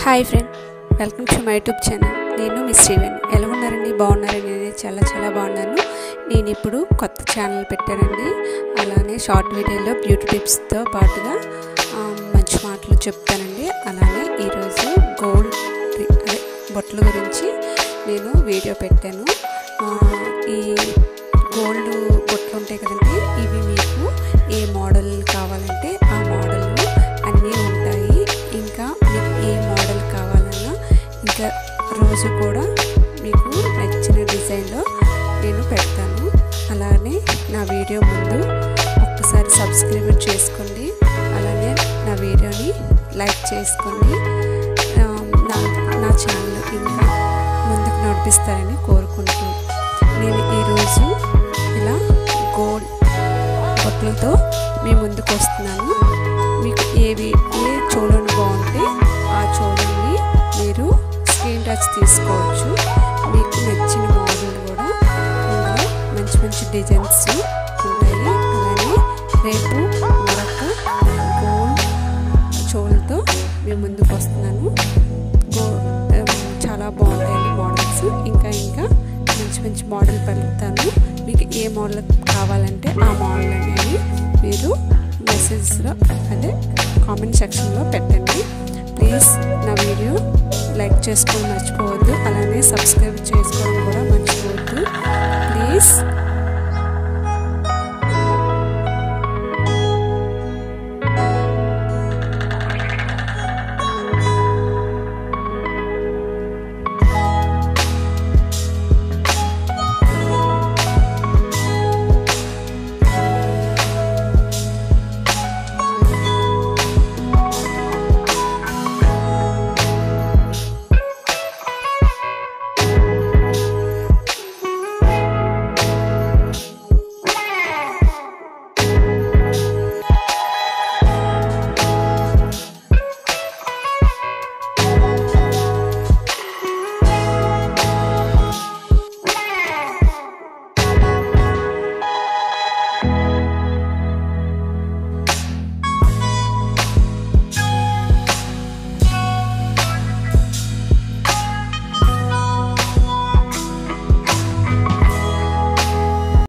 hi friend welcome to my YouTube channel నేను miss Srivan ఎలా ఉన్నారండి బాగున్నారండి నేను చాలా చాలా బాగున్నాను నేను ఇప్పుడు కొత్త ఛానల్ పెట్టానండి అలానే షార్ట్ వీడియోలో బ్యూటీ టిప్స్తో పాటుగా ఆ, మంచి మాటలు చెప్తానండి అలానే ఈరోజు గోల్డ్ రి- అదే బొట్టల గురించి నేను వీడియో పెట్టాను ఆ, ఈ గోల్డ్ బొట్లు ఉంటాయి కదండి ఇవి మీకు ఏ మోడల్ కావాలంటే ఆ మోడల్ అన్నీ ఉంటాయి ఇంకా మీకు ఏ మోడల్ కావాలన్నా ఇంకా రోజు కూడా మీకు నచ్చిన డిజైన్లో నేను పెడతాను అలానే నా వీడియో ముందు ఒక్కసారి సబ్స్క్రైబ్ చేసుకోండి అలానే నా వీడియోని లైక్ చేసుకోండి ఆ, నా నా ఛానల్ ఇంకా ముందుకు నడిపిస్తారని కోరుకుంటూ నేను ఈరోజు ఇలా గోల్డ్ బొట్లతో మీ ముందుకు వస్తున్నాను మీకు ఏవి ఏ చూడండి బాగుంటే ఆ చూడండి మీరు స్క్రీన్ టచ్ తీసుకోవచ్చు మీకు నచ్చిన మోడల్ కూడా ఇందులో మంచి మంచి డిజైన్స్ ఉంటాయి అలానే రేపు మరొక గోల్డ్ చోళ్ళతో మీ ముందుకు వస్తున్నాను గో- చాలా బాగుంటాయండి మోడల్స్ ఇంకా ఇంకా మంచి మంచి మోడల్ పెడతాను మీకు ఏ మోడల్ కావాలంటే ఆ మోడల్ అనేది మీరు మెసేజ్లో అదే కామెంట్ సెక్షన్లో పెట్టండి ప్లీజ్ నా వీడియో లైక్ చేసుకోవడం మర్చిపోవద్దు అలానే సబ్స్క్రైబ్ చేసుకోవడం కూడా మర్చిపోవద్దు ప్లీజ్